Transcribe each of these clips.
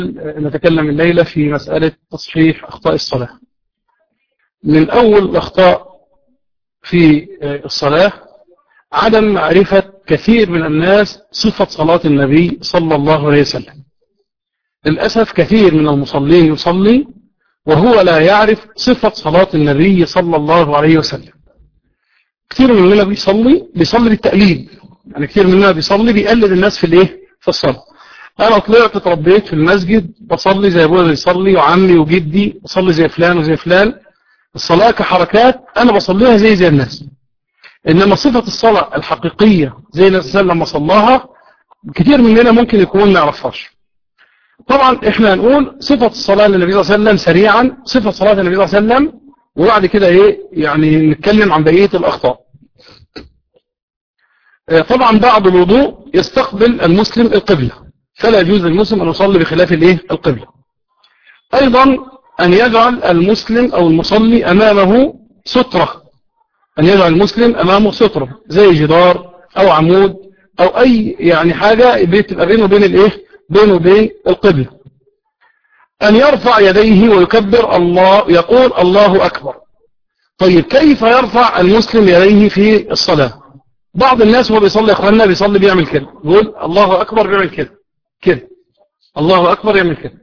نتكلم الليلة في مسألة تصحيح أخطاء الصلاة من أول الأخطاء في الصلاة عدم معرفة كثير من الناس صفة صلاة النبي صلى الله عليه وسلم للأسف كثير من المصلين يصلي وهو لا يعرف صفة صلاة النبي صلى الله عليه وسلم كثير مننا بيصلي بيصلي بالتقليد يعني كثير مننا بيصلي بيقلد الناس في الايه في الصلاة انا طلعت اتربيت في المسجد بصلي زي ابويا بيصلي وعمي وجدي بصلي زي فلان وزي فلان الصلاة كحركات انا بصليها زي زي الناس انما صفة الصلاة الحقيقية زي الناس لما صلاها كتير مننا ممكن يكون ما يعرفهاش طبعا احنا هنقول صفة الصلاة للنبي صلى الله عليه وسلم سريعا صفة صلاة النبي صلى الله عليه وسلم وبعد كده ايه يعني نتكلم عن بقية الاخطاء طبعا بعد الوضوء يستقبل المسلم القبلة فلا يجوز للمسلم أن يصلي بخلاف الايه القبلة أيضا أن يجعل المسلم أو المصلي أمامه سترة أن يجعل المسلم أمامه سترة زي جدار أو عمود أو أي يعني حاجة بتبقى بينه وبين الايه بينه وبين القبلة أن يرفع يديه ويكبر الله يقول الله أكبر طيب كيف يرفع المسلم يديه في الصلاة بعض الناس وهو بيصلي يا اخواننا بيصلي بيعمل كده يقول الله أكبر بيعمل كده كده الله أكبر يعمل كده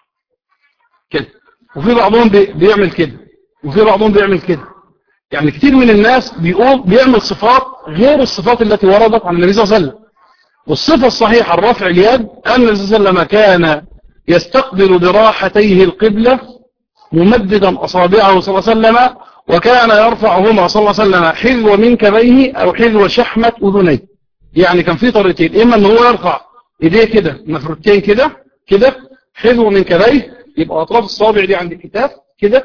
كده وفي بعضهم بيعمل كده وفي بعضهم بيعمل كده يعني كتير من الناس بيقول بيعمل صفات غير الصفات التي وردت عن النبي صلى الله عليه وسلم والصفة الصحيحة الرفع اليد أن النبي صلى الله عليه وسلم كان يستقبل براحتيه القبلة ممددا أصابعه صلى الله عليه وسلم وكان يرفعهما صلى الله عليه وسلم حذو منكبيه أو حذو شحمة أذنيه يعني كان في طريقتين إما أن هو يرفع إيديه كده مفروتين كده كده حذو منكبيه يبقى أطراف الصابع دي عند الكتاف كده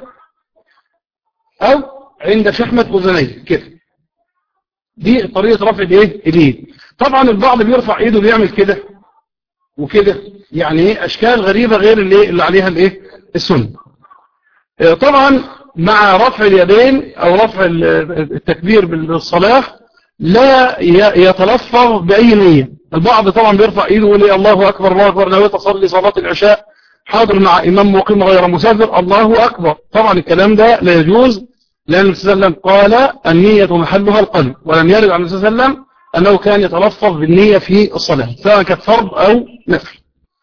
أو عند شحمة أذنيه كده دي طريقة رفع الايه اليد طبعا البعض بيرفع ايده بيعمل كده وكده يعني ايه اشكال غريبة غير اللي, اللي عليها الايه السنة طبعا مع رفع اليدين او رفع التكبير بالصلاة لا يتلفظ بأي نية البعض طبعا بيرفع ايده ويقول ايه الله اكبر الله اكبر نويت اصلي صلاة العشاء حاضر مع امام مقيم غير مسافر الله اكبر طبعا الكلام ده لا يجوز لأن النبي صلى الله عليه وسلم قال النية محلها القلب ولم يرد عن النبي صلى الله عليه وسلم أنه كان يتلفظ بالنية في الصلاة سواء كانت فرض أو نفل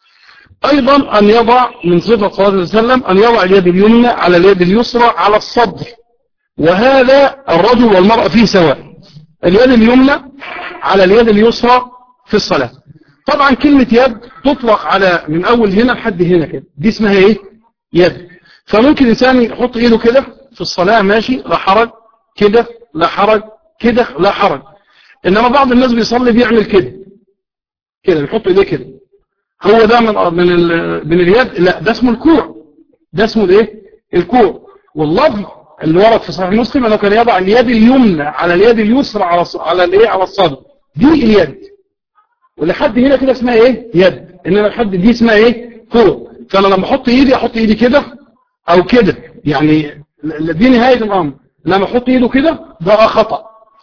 أيضا أن يضع من صفة صلاة النبي صلى الله عليه وسلم أن يضع اليد اليمنى على اليد اليسرى على الصدر وهذا الرجل والمرأة فيه سواء اليد اليمنى على اليد اليسرى في الصلاة طبعا كلمة يد تطلق على من أول هنا لحد هنا كده دي اسمها ايه يد فممكن الإنسان يحط ايده كده في الصلاة ماشي لا حرج كده لا حرج كده لا حرج إنما بعض الناس بيصلي بيعمل كده كده بيحط ايديه كده هو ده من من من اليد لا ده اسمه الكوع ده اسمه الايه الكوع واللفظ اللي ورد في صحيح مسلم انه كان يضع اليد اليمنى على اليد اليسرى على على الايه على الصدر دي اليد ولحد هنا كده اسمها ايه يد انما لحد دي اسمها ايه كوع فانا لما احط ايدي احط ايدي كده او كده يعني دي نهاية الأمر لما يحط ايده كده ده خطأ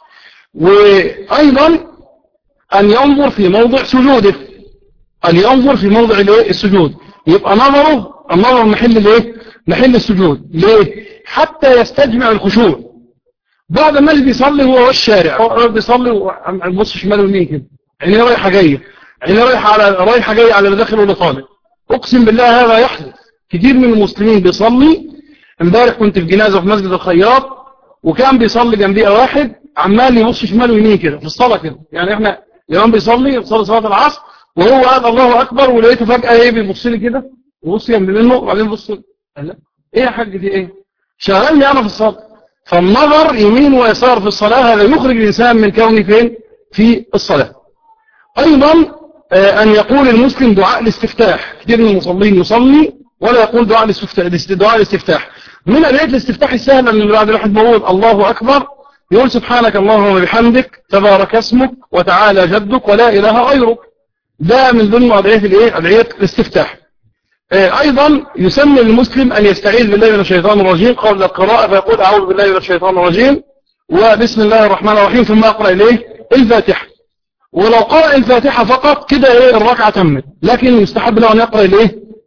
وأيضا أن ينظر في موضع سجوده أن ينظر في موضع السجود يبقى نظره النظر محل الايه محل السجود ليه حتى يستجمع الخشوع بعض الناس بيصلي هو والشارع هو بيصلي بص شمال ويمين كده عينيه رايحه جايه عينيه رايحه على رايحه جايه على اللي داخل واللي طالع اقسم بالله هذا يحدث كتير من المسلمين بيصلي امبارح كنت في جنازة في مسجد الخياط وكان بيصلي جنبيه واحد عمال يبص شمال ويمين كده في الصلاة كده يعني احنا الإمام بيصلي بيصلي صلاة العصر وهو قال الله أكبر ولقيته فجأة ايه بيبص لي كده وبص جنب منه وبعدين بص لا ايه يا حاج دي ايه شغلني انا في الصلاة فالنظر يمين ويسار في الصلاة هذا يخرج الإنسان من كونه فين في الصلاة أيضا آه أن يقول المسلم دعاء الاستفتاح كثير من المصلين يصلي ولا يقول دعاء الاستفتاح دعاء الاستفتاح من أدعية الاستفتاح السهلة اللي بعد الواحد بقول الله أكبر يقول سبحانك اللهم وبحمدك تبارك اسمك وتعالى جدك ولا إله غيرك ده من ضمن أدعية الإيه أدعية الاستفتاح أيضا يسمى المسلم أن يستعيذ بالله من الشيطان الرجيم قبل القراءة فيقول أعوذ بالله من الشيطان الرجيم وبسم الله الرحمن الرحيم ثم أقرأ إليه الفاتحة ولو قرأ الفاتحة فقط كده إيه الركعة تمت لكن يستحب له أن يقرأ إليه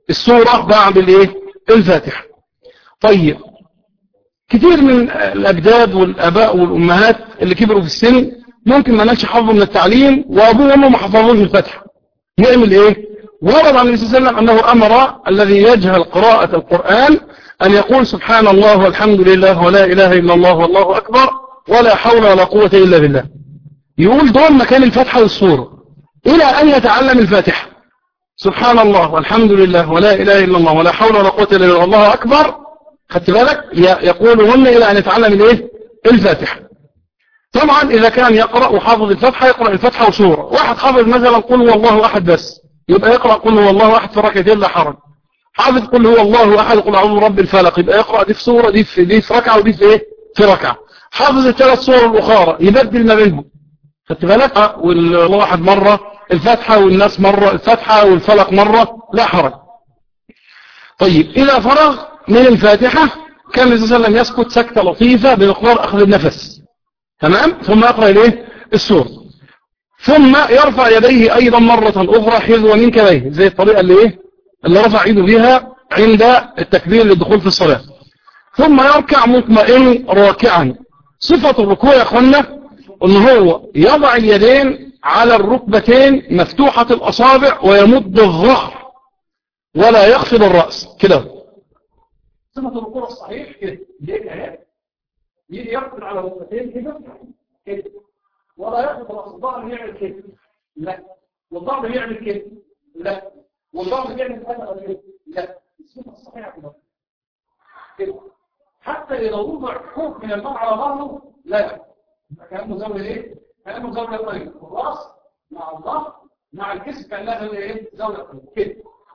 السورة بعد الايه الفاتحة طيب كثير من الأجداد والأباء والأمهات اللي كبروا في السن ممكن ما نالش حظه من التعليم وأبوه وأمه ما حفظوش الفاتحة يعمل إيه ورد عن النبي صلى الله عليه وسلم أنه أمر الذي يجهل قراءة القرآن أن يقول سبحان الله والحمد لله ولا إله إلا الله والله أكبر ولا حول ولا قوة إلا بالله يقول دول مكان الفاتحة والسورة إلى أن يتعلم الفاتحة سبحان الله والحمد لله ولا إله إلا الله ولا حول ولا قوة إلا بالله والله أكبر خدت بالك يقولهن إلى أن يتعلم الإيه الفاتحة طبعا إذا كان يقرأ وحافظ الفتحة يقرأ الفتحة وسورة واحد حافظ مثلا قل هو الله أحد بس يبقى يقرأ قل هو الله أحد في ركعتين لا حرج حافظ قل هو الله أحد قل أعوذ برب الفلق يبقى يقرأ دي في سورة دي في, دي في ركعة ودي في إيه في ركعة حافظ الثلاث صور الأخرى يبدل ما بينهم خدت بالك والواحد مرة الفتحة والناس مرة الفتحة والفلق مرة لا حرج طيب إذا فرغ من الفاتحة كان النبي صلى الله عليه وسلم يسكت سكتة لطيفة بمقدار أخذ النفس تمام ثم يقرأ إليه السورة ثم يرفع يديه أيضا مرة أخرى حذو من كبيه زي الطريقة اللي إيه اللي رفع يده بها عند التكبير للدخول في الصلاة ثم يركع مطمئن راكعا صفة الركوع يا أخوانا أن هو يضع اليدين على الركبتين مفتوحة الأصابع ويمد الظهر ولا يخفض الرأس كده صفة الركوع الصحيح كده يجي يقفل على الركبتين كده كده ولا يخفض الرأس الظهر يعمل كده لا والظهر يعمل كده لا والظهر يعمل كده لا الصفة الصحيحة كده كده حتى إذا وضع حكم من الماء على ظهره لا كأنه زاوية ايه؟ كأنه زاوية طريق الراس مع الظهر مع الجسم كأنها زاوية ايه؟ زاوية طريق كده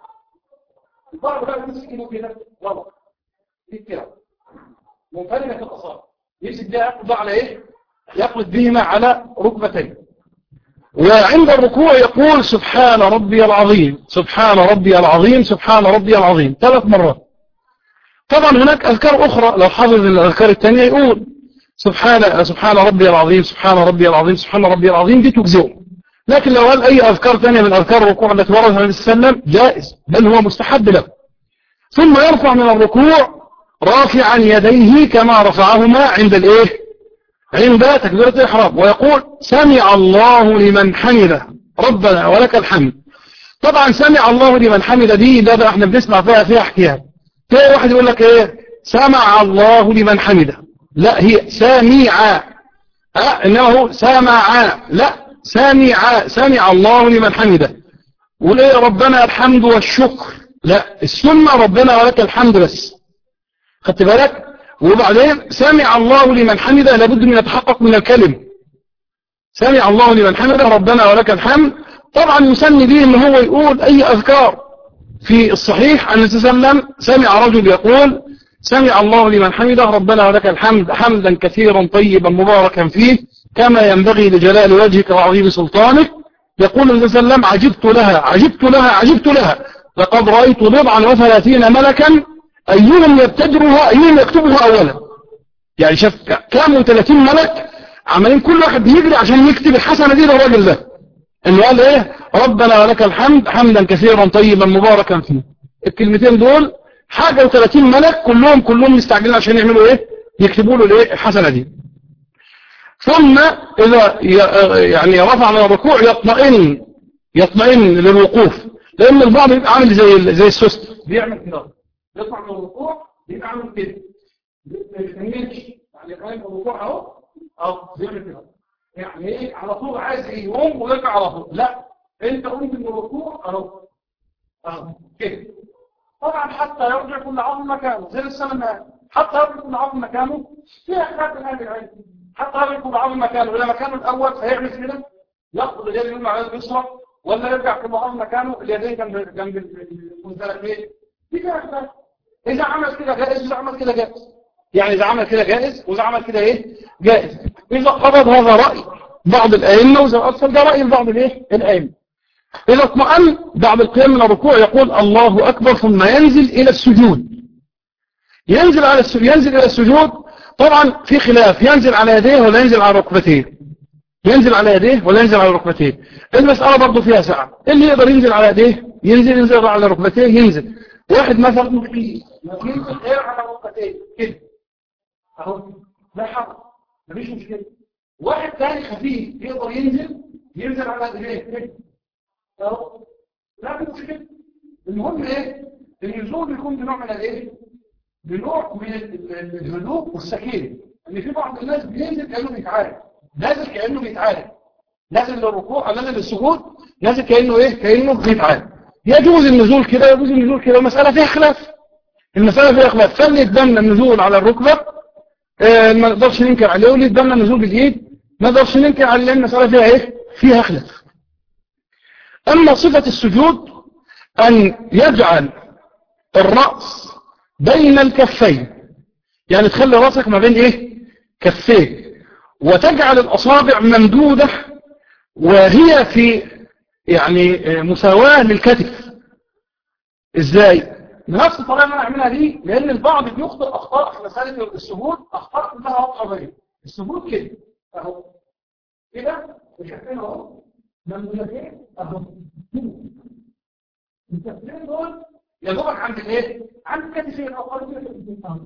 الظهر بقى يمسك ايده كده غلط كده منفردة الأصابع يمسك ده يقبض على ايه؟ يقبض بهما على ركبتين وعند الركوع يقول سبحان ربي العظيم سبحان ربي العظيم سبحان ربي العظيم ثلاث مرات طبعا هناك أذكار أخرى لو حافظ الأذكار الثانية يقول سبحان سبحان ربي العظيم سبحان ربي العظيم سبحان ربي العظيم دي تجزئه لكن لو قال أي أذكار ثانية من أذكار الركوع التي ورد النبي صلى الله عليه وسلم جائز بل هو مستحب له ثم يرفع من الركوع رافعا يديه كما رفعهما عند الايه عند تكبيرة الإحرام ويقول سمع الله لمن حمده ربنا ولك الحمد طبعا سمع الله لمن حمده دي ده, ده احنا بنسمع فيها فيها احتياج تلاقي واحد يقول لك ايه سمع الله لمن حمده لا هي سامع أه انما هو سمع لا سمع سمع الله لمن حمده وليه ربنا الحمد والشكر لا السنة ربنا ولك الحمد بس خدت بالك وبعدين سمع الله لمن حمده لابد من يتحقق من الكلمة سمع الله لمن حمده ربنا ولك الحمد طبعا يسمي به ان هو يقول اي اذكار في الصحيح أن وسلم سمع رجل يقول سمع الله لمن حمده ربنا ولك الحمد حمدا كثيرا طيبا مباركا فيه كما ينبغي لجلال وجهك وعظيم سلطانك يقول النبي صلى الله عليه وسلم عجبت لها عجبت لها عجبت لها لقد رأيت بضعا وثلاثين ملكا أيهم يبتدرها أيهم يكتبها أولا يعني شاف كام 30 ملك عمالين كل واحد بيجري عشان يكتب الحسنة دي للراجل ده انه قال ايه ربنا ولك الحمد حمدا كثيرا طيبا مباركا فيه الكلمتين دول حاجة و30 ملك كلهم كلهم مستعجلين عشان يعملوا ايه يكتبوا له الايه الحسنة دي ثم اذا يعني رفع من الركوع يطمئن يطمئن للوقوف لان البعض بيبقى عامل زي زي السوست بيعمل كده يطلع من الركوع بيبقى عامل كده ما بيكملش يعني قايم الركوع اهو اهو بيعمل كده يعني ايه على طول عايز يقوم ويرجع على طول لا انت قمت من الركوع اهو اهو كده طبعا حتى يرجع كل عظم مكانه زي السنة حتى يرجع كل عظم مكانه في احداث من هذه العلم حتى يرجع كل عظم مكانه الى مكانه الاول فيعمل كده يقبض اليد اليمنى على اليسرى ولا يرجع كل عظم مكانه اليدين جنب جنب المنزلتين دي فيها احداث اذا عمل كده جائز اذا عمل كده جائز يعني إذا عمل كده جائز وإذا عمل كده إيه جائز إذا قرض هذا رأي بعض الأئمة وإذا أصل ده رأي بعض الإيه الأئمة إذا اطمأن بعد القيام من الركوع يقول الله أكبر ثم ينزل إلى السجود ينزل على السجود ينزل إلى السجود طبعا في خلاف ينزل على يديه ولا ينزل على ركبتيه ينزل على يديه ولا ينزل على ركبتيه المسألة برضه فيها ساعة اللي يقدر ينزل على يديه ينزل ينزل على ركبتيه ينزل واحد مثلا مقيم ينزل غير على ركعتين كده اهو لا حرج مفيش مشكله واحد ثاني خفيف يقدر ينزل ينزل على رجليه كده اهو لا في مشكله المهم ايه النزول بيكون بنوع من الايه بنوع من الهدوء والسكينه ان في بعض الناس بينزل كانه بيتعالج نازل كانه بيتعالج نازل للركوع نازل للسجود نازل كانه ايه كانه بيتعالج يجوز النزول كده يجوز النزول كده المساله فيها خلاف المساله فيها خلاف فاللي يتبنى النزول على الركبه آه ما نقدرش ننكر عليه واللي يتبنى النزول بالايد ما نقدرش ننكر عليه لان المساله فيها ايه فيها خلاف اما صفه السجود ان يجعل الراس بين الكفين يعني تخلي راسك ما بين ايه كفين وتجعل الاصابع ممدودة وهي في يعني مساواة للكتف ازاي نفس الطريقة اللي انا اعملها دي لان البعض بيخطئ اخطاء في مسألة السجود اخطاء كلها واضحة غير السجود كده اهو كده وشايفين اهو ممدودتين اهو الكفين دول يا دوبك عند الايه عند كتفين او قريب من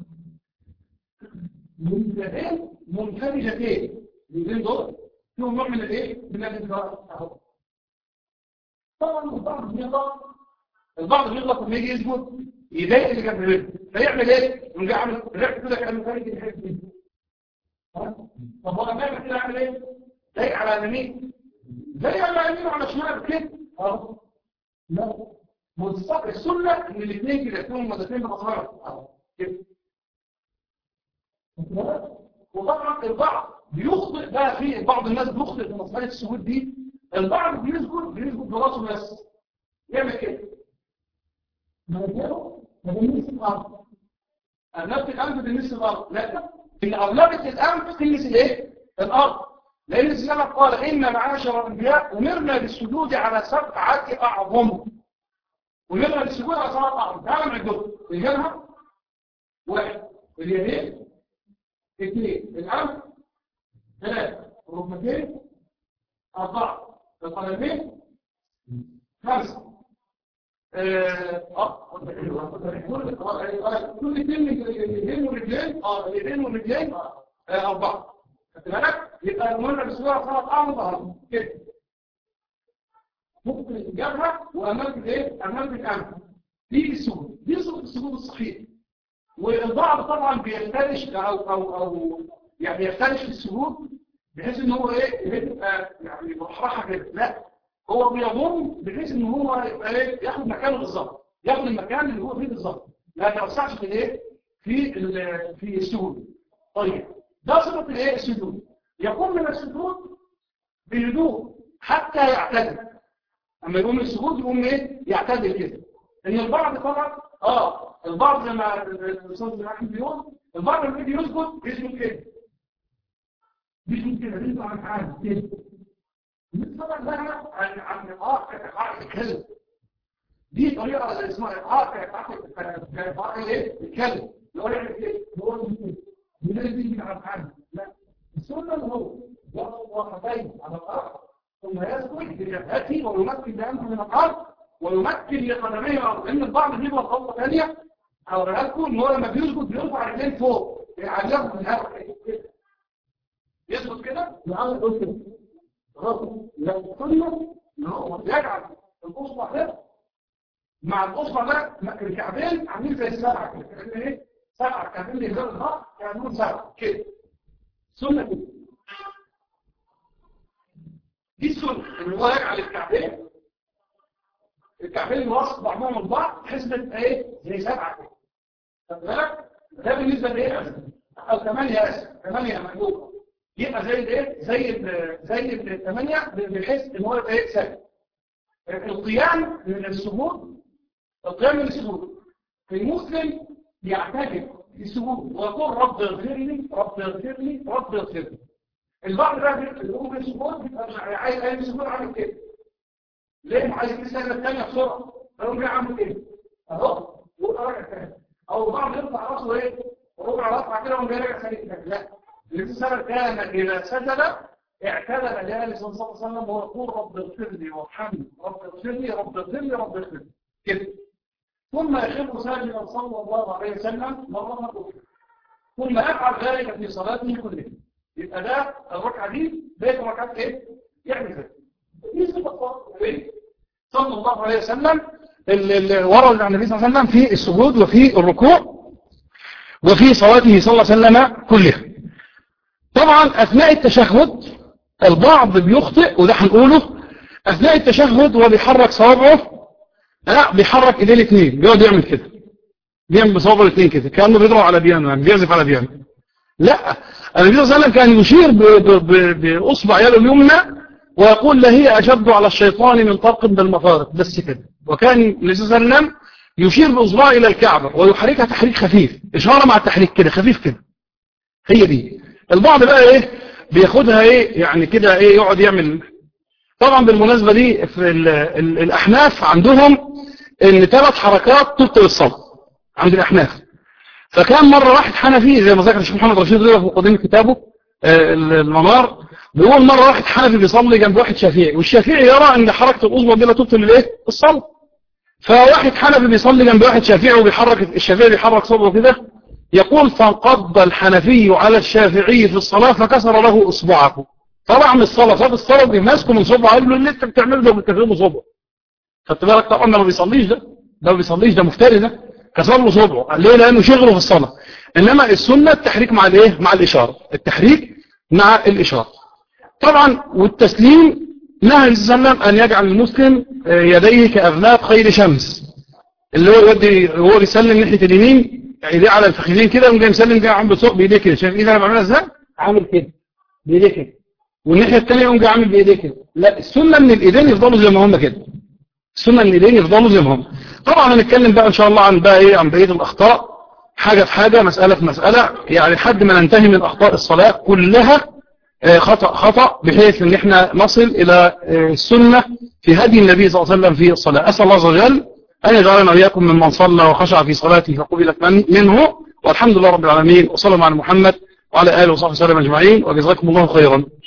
منتهين منفرجتين الاثنين دول فيهم نوع من الايه من الانفراج اهو طبعا البعض بيغلط البعض بيغلط لما يجي يسجد يضايق اللي جنب رجله فيعمل ايه يقوم جاي عامل رجله كده كان مفرج الحته دي طب هو لما يعمل كده يعمل ايه ضايق على يمين ضايق على يمين وعلى شمال كده اهو لا والصح السنة ان الاثنين كده يكونوا مدتين بأصغر كده وطبعا البعض بيخطئ بقى في بعض الناس بيخطئ في مسألة السجود دي البعض بيسجد بيسجد براسه بس يعمل كده مناخيره ما بيلمس الارض اغلبيه الانف بيلمس الارض لا ان اغلبيه الانف تلمس الايه الارض لان السلام قال ان معاشر الانبياء امرنا بالسجود على سبعه اعظم ويقرا السجود على صلاه اعظم تعالى نعدهم الجبهه واحد اليدين اثنين الانف ثلاثه الركبتين اربعه القدمين خمسه اه كل اثنين من اليدين والرجلين اه اليدين والرجلين اربعه خدت بالك يبقى المره بالسجود على صلاه اعظم كده ممكن الجبهة وأمام الايه؟ أمام الأنف دي السجود دي صورة السجود الصحيح والبعض طبعا بيختلش أو أو أو يعني يختلش في السجود بحيث إن هو إيه يبقى يعني مرحرحة كده لا هو بيضم بحيث إن هو يبقى إيه ياخد مكانه بالظبط ياخد المكان اللي هو فيه بالظبط لا يتوسعش في الإيه في في السجود طيب ده صفة الإيه السجود يقوم من السجود بهدوء حتى يعتدل اما يقوم السجود يقوم ايه يعتدل كده ان البعض طبعا اه البعض زي ما الاستاذ احمد بيقول البعض لما يجي يسجد بيسجد كده بيسجد كده بيسجد عن حاجه كده طبعا ده عن عن اه عن الكلب دي طريقه اسمها اه كانت ايه الكلب لو يعمل كده هو بيسجد عن حاجه لا السنه اللي هو يضع وقتين على الارض ثم يسكت بجبهته ويمكن بأنفه من الأرض ويمكن لقدميه الأرض لأن البعض بيبقى غلطة ثانية هوريها لكم إن هو لما بيسجد بيرفع رجلين فوق يعني ياخد من الهواء يسجد كده يعمل يقول كده غلط لا السنة إن هو يجعل الأصبع ده مع الأصبع ده الكعبين عاملين زي السبعة كده إيه؟ سبعة كعبين اللي يزال الضغط يعملون سبعة كده سنة كده دي السنة ان هو يجعل الكعبين الكعبين الوسط بعضهم البعض بحيث تبقى ايه زي سبعة كده خد بالك ده بالنسبة لايه او ثمانية اسف ثمانية مقلوبة يبقى زي الايه زي ال زي الثمانية بحيث ان هو يبقى ايه ثابت القيام من السجود القيام من السجود المسلم يعتقد في السجود ويقول رب اغفر لي رب اغفر لي رب اغفر لي البعض بقى بيقوم بالسجود بيبقى عايز اي سجود عامل كده ليه عايز السنه الثانيه بسرعه فيقوم جاي عامل كده اهو وراجع تاني او البعض يرفع راسه ايه وربع رفع كده ويقوم جاي راجع ثاني كده لا الانسان كان اذا سجد اعتدل جالس صلى الله عليه وسلم ويقول رب اغفر لي وارحمني رب اغفر لي رب اغفر لي رب اغفر لي كده ثم يخر ساجدا صلى الله عليه وسلم مرة أخرى ثم يفعل ذلك في صلاته كلها يبقى ده الركعة دي بقت ركعات ايه؟ يعني كده دي صفة صلى الله عليه وسلم اللي ورد عن النبي صلى الله عليه وسلم في السجود وفي الركوع وفي صلاته صلى الله عليه وسلم كلها طبعا أثناء التشهد البعض بيخطئ وده هنقوله أثناء التشهد وهو بيحرك صوابعه لا بيحرك ايديه الاثنين بيقعد يعمل كده بيعمل بصوابعه الاثنين كده كانه بيضرب على بيانو يعني بيعزف على بيانو لا النبي صلى الله عليه وسلم كان يشير باصبع يده اليمنى ويقول هي اشد على الشيطان من طرق بالمفارق بس كده وكان النبي صلى الله عليه وسلم يشير باصبعه الى الكعبه ويحركها تحريك خفيف اشاره مع التحريك كده خفيف كده هي دي البعض بقى ايه بياخدها ايه يعني كده ايه يقعد يعمل طبعا بالمناسبة دي في ال ال الأحناف عندهم ان ثلاث حركات تبطل الصلاة عند الأحناف فكان مرة واحد حنفي زي ما ذكر الشيخ محمد رشيد رضا في مقدمة كتابه المنار بيقول مرة واحد حنفي بيصلي جنب واحد شافعي والشافعي يرى ان حركة الأصبع دي لا تبطل الايه الصلاة فواحد حنفي بيصلي جنب واحد شافعي وبيحرك الشافعي بيحرك صبره كده يقول فانقض الحنفي على الشافعي في الصلاة فكسر له إصبعه طلع من الصلاة فات الصلاة دي ماسكه من صبعه قال له اللي انت بتعمله ده بتكلمه صبعه خدت بالك طبعا ده ما بيصليش ده ده ما بيصليش ده مفتري ده كسر له صبعه ليه لانه شغله في الصلاة انما السنة التحريك مع الايه مع الاشارة التحريك مع الاشارة طبعا والتسليم نهى صلى الله عليه وسلم ان يجعل المسلم يديه كاذناب خير شمس اللي هو يودي هو بيسلم ناحيه اليمين ايديه على الفخذين كده وجاي مسلم جاي عم بيصق بايديه كده شايف ايدي انا بعملها ازاي عامل كده بايديه كده والناحيه الثانيه يقوم جاي عامل بايديه كده لا السنه ان الايدين يفضلوا زي ما هم كده السنه ان الايدين يفضلوا زي ما هم طبعا هنتكلم بقى ان شاء الله عن بقى ايه عن بقيه الاخطاء حاجه في حاجه مساله في مساله يعني لحد ما ننتهي من اخطاء الصلاه كلها خطا خطا بحيث ان احنا نصل الى السنه في هدي النبي صلى الله عليه وسلم في الصلاه اسال الله عز وجل أن يجعلنا وإياكم ممن صلى وخشع في صلاته فقبلت منه والحمد لله رب العالمين وصلى على محمد وعلى آله وصحبه وسلم أجمعين وجزاكم الله خيرا